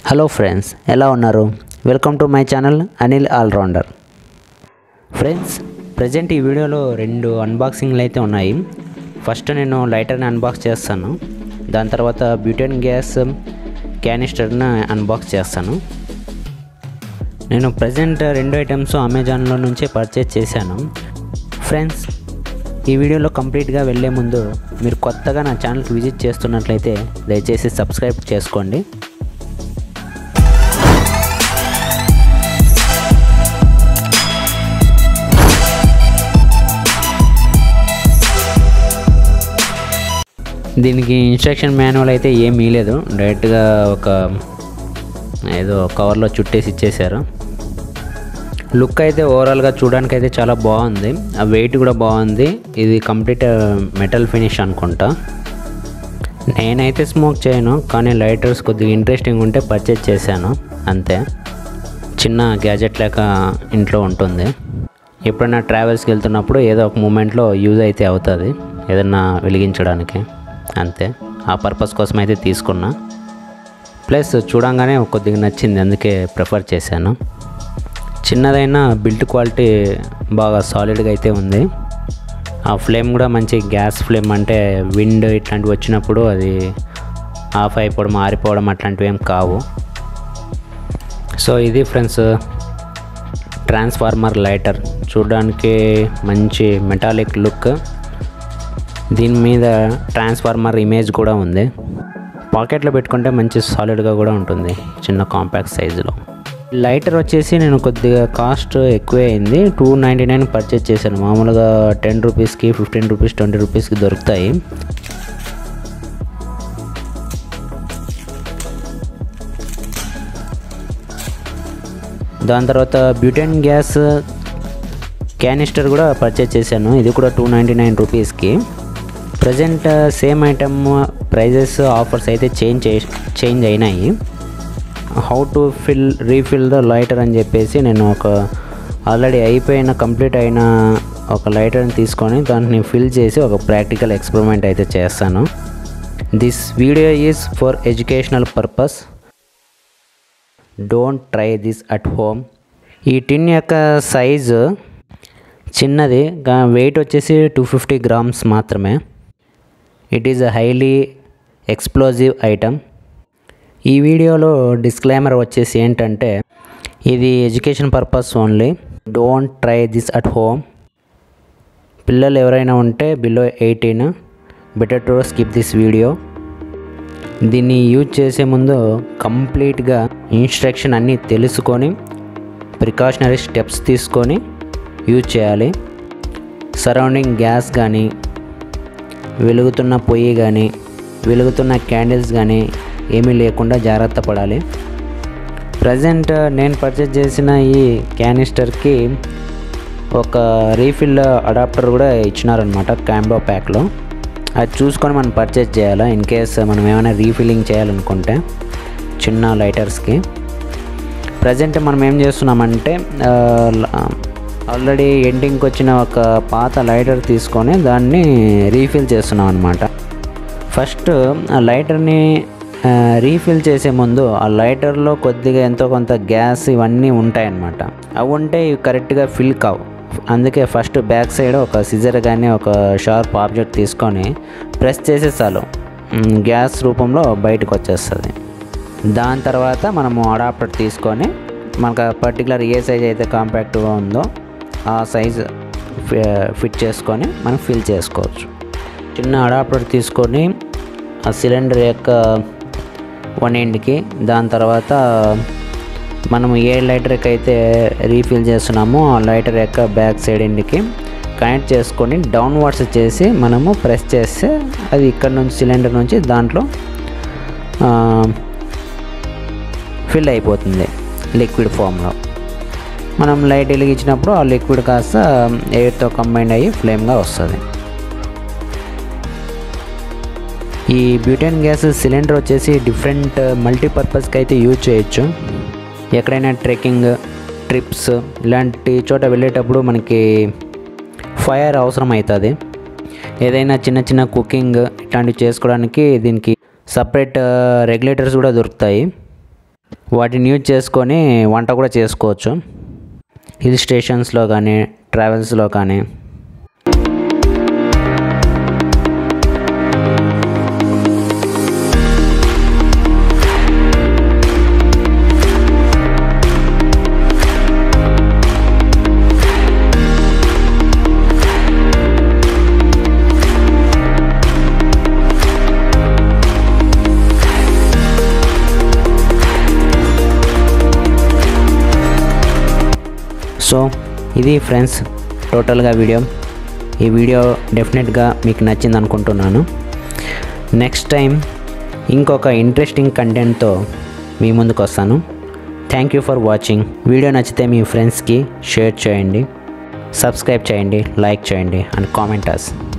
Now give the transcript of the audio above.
hello friends ఎలా ఉన్నారు welcome to my channel Anil allrounder friends present ఈ వీడియోలో రెండు అన్బాక్సింగ్లు అయితే ఉన్నాయి ఫస్ట్ నేను లైటర్ని అన్బాక్స్ చేస్తాను దాని తర్వాత బ్యూటెన్ గ్యాస్ క్యానిస్టర్ని అన్బాక్స్ చేస్తాను నేను ప్రజెంట్ రెండు ఐటమ్స్ అమెజాన్లో నుంచే పర్చేజ్ చేశాను ఫ్రెండ్స్ ఈ వీడియోలో కంప్లీట్గా వెళ్ళే ముందు మీరు కొత్తగా నా ఛానల్కి విజిట్ చేస్తున్నట్లయితే దయచేసి సబ్స్క్రైబ్ చేసుకోండి దీనికి ఇన్స్ట్రక్షన్ మాన్యువల్ అయితే ఏమీ లేదు డైరెక్ట్గా ఒక ఏదో కవర్లో చుట్టేసి ఇచ్చేసారు లుక్ అయితే ఓవరాల్గా చూడడానికి అయితే చాలా బాగుంది ఆ వెయిట్ కూడా బాగుంది ఇది కంప్లీట్ మెటల్ ఫినిష్ అనుకుంటా నేనైతే స్మోక్ చేయను కానీ లైటర్స్ కొద్దిగా ఇంట్రెస్టింగ్ ఉంటే పర్చేజ్ చేశాను అంతే చిన్న గ్యాజెట్ లేక ఇంట్లో ఉంటుంది ఎప్పుడైనా ట్రావెల్స్కి వెళ్తున్నప్పుడు ఏదో ఒక మూమెంట్లో యూజ్ అయితే అవుతుంది ఏదన్నా వెలిగించడానికి అంతే ఆ పర్పస్ కోసం అయితే తీసుకున్నా ప్లస్ చూడంగానే కొద్దిగా నచ్చింది అందుకే ప్రిఫర్ చేశాను చిన్నదైనా బిల్ట్ క్వాలిటీ బాగా సాలిడ్గా అయితే ఉంది ఆ ఫ్లేమ్ కూడా మంచి గ్యాస్ ఫ్లేమ్ అంటే విండ్ ఇట్లాంటివి వచ్చినప్పుడు అది ఆఫ్ అయిపోవడం ఆరిపోవడం అట్లాంటివి ఏం కావు సో ఇది ఫ్రెండ్స్ ట్రాన్స్ఫార్మర్ లైటర్ చూడడానికి మంచి మెటాలిక్ లుక్ దీని మీద ట్రాన్స్ఫార్మర్ ఇమేజ్ కూడా ఉంది పాకెట్లో పెట్టుకుంటే మంచి సాలిడ్గా కూడా ఉంటుంది చిన్న కాంపాక్ట్ సైజులో లైటర్ వచ్చేసి నేను కొద్దిగా కాస్ట్ ఎక్కువే అయింది టూ నైంటీ నైన్ పర్చేస్ చేశాను మామూలుగా టెన్ రూపీస్కి ఫిఫ్టీన్ రూపీస్ ట్వంటీ రూపీస్కి దొరుకుతాయి దాని తర్వాత బ్యూటెన్ గ్యాస్ క్యానిస్టర్ కూడా పర్చేస్ చేశాను ఇది కూడా టూ నైంటీ నైన్ రూపీస్కి present same item prices offers అయితే చేంజ్ చేంజ్ అయినాయి how to fill refill the lighter అని చెప్పేసి నేను ఒక ఆల్రెడీ అయిపోయిన కంప్లీట్ అయిన ఒక లైటర్ని తీసుకొని దాన్ని ఫిల్ చేసి ఒక ప్రాక్టికల్ ఎక్స్పెరిమెంట్ అయితే చేస్తాను this video is for educational purpose don't try this at home ఈ టిన్ యొక్క సైజు చిన్నది వెయిట్ వచ్చేసి టూ ఫిఫ్టీ గ్రామ్స్ మాత్రమే it is a highly explosive item ఈ వీడియోలో డిస్క్లైమర్ వచ్చేసి ఏంటంటే ఇది education purpose only don't try this at home పిల్లలు ఎవరైనా ఉంటే below eighteen better to skip this video దీన్ని యూజ్ చేసే ముందు కంప్లీట్గా ఇన్స్ట్రక్షన్ అన్నీ తెలుసుకొని ప్రికాషనరీ స్టెప్స్ తీసుకొని యూజ్ చేయాలి సరౌండింగ్ గ్యాస్ కానీ వెలుగుతున్న పొయ్యి కానీ వెలుగుతున్న క్యాండిల్స్ కానీ ఏమీ లేకుండా జాగ్రత్త పడాలి ప్రజెంట్ నేను పర్చేజ్ చేసిన ఈ క్యానిస్టర్కి ఒక రీఫిల్ అడాప్టర్ కూడా ఇచ్చినారనమాట క్యాంబో ప్యాక్లో అది చూసుకొని మనం పర్చేజ్ చేయాలా ఇన్ కేస్ మనం ఏమైనా రీఫిల్లింగ్ చేయాలనుకుంటే చిన్న లైటర్స్కి ప్రజెంట్ మనం ఏం చేస్తున్నామంటే ఆల్రెడీ ఎండింగ్కి వచ్చిన ఒక పాత లైటర్ తీసుకొని దాన్ని రీఫిల్ చేస్తున్నాం అనమాట ఫస్ట్ ఆ లైటర్ని రీఫిల్ చేసే ముందు ఆ లైటర్లో కొద్దిగా ఎంతో కొంత గ్యాస్ ఇవన్నీ ఉంటాయన్నమాట అవి ఉంటే ఇవి కరెక్ట్గా ఫిల్ కావు అందుకే ఫస్ట్ బ్యాక్ సైడ్ ఒక సిజర్ కానీ ఒక షార్ప్ ఆబ్జెక్ట్ తీసుకొని ప్రెస్ చేసే చాలు గ్యాస్ రూపంలో బయటకు వచ్చేస్తుంది దాని తర్వాత మనము అడాప్టర్ తీసుకొని మనకు పర్టికులర్ ఏ సైజ్ అయితే కాంపాక్ట్గా ఉందో ఆ సైజ్ ఫిట్ చేసుకొని మనం ఫిల్ చేసుకోవచ్చు చిన్న అడాప్టర్ తీసుకొని ఆ సిలిండర్ యొక్క వన్ ఎండ్కి దాని తర్వాత మనము ఏ లైటర్కి అయితే రీఫిల్ చేస్తున్నామో ఆ లైటర్ యొక్క బ్యాక్ సైడ్ ఎండ్కి కనెక్ట్ చేసుకొని డౌన్వర్డ్స్ చేసి మనము ప్రెస్ చేస్తే అది ఇక్కడ నుంచి సిలిండర్ నుంచి దాంట్లో ఫిల్ అయిపోతుంది లిక్విడ్ ఫామ్లో మనం లైట్ వెలిగించినప్పుడు ఆ లిక్విడ్ కాస్త ఎయిర్తో కంబైండ్ అయ్యి ఫ్లేమ్గా వస్తుంది ఈ బ్యూటెన్ గ్యాస్ సిలిండర్ వచ్చేసి డిఫరెంట్ మల్టీపర్పస్కి అయితే యూజ్ చేయొచ్చు ఎక్కడైనా ట్రెక్కింగ్ ట్రిప్స్ ఇలాంటి చోట వెళ్ళేటప్పుడు మనకి ఫైర్ అవసరం అవుతుంది ఏదైనా చిన్న చిన్న కుకింగ్ ఇట్లాంటివి చేసుకోవడానికి దీనికి సపరేట్ రెగ్యులేటర్స్ కూడా దొరుకుతాయి వాటిని యూజ్ చేసుకొని వంట కూడా చేసుకోవచ్చు హిల్ స్టేషన్స్లో కానీ ట్రావెల్స్లో కానీ సో ఇది ఫ్రెండ్స్ టోటల్గా వీడియో ఈ వీడియో డెఫినెట్గా మీకు నచ్చింది అనుకుంటున్నాను నెక్స్ట్ టైం ఇంకొక ఇంట్రెస్టింగ్ కంటెంట్తో మీ ముందుకు వస్తాను thank you for watching video నచ్చితే మీ ఫ్రెండ్స్కి షేర్ చేయండి సబ్స్క్రైబ్ చేయండి లైక్ చేయండి అండ్ కామెంట్ అస్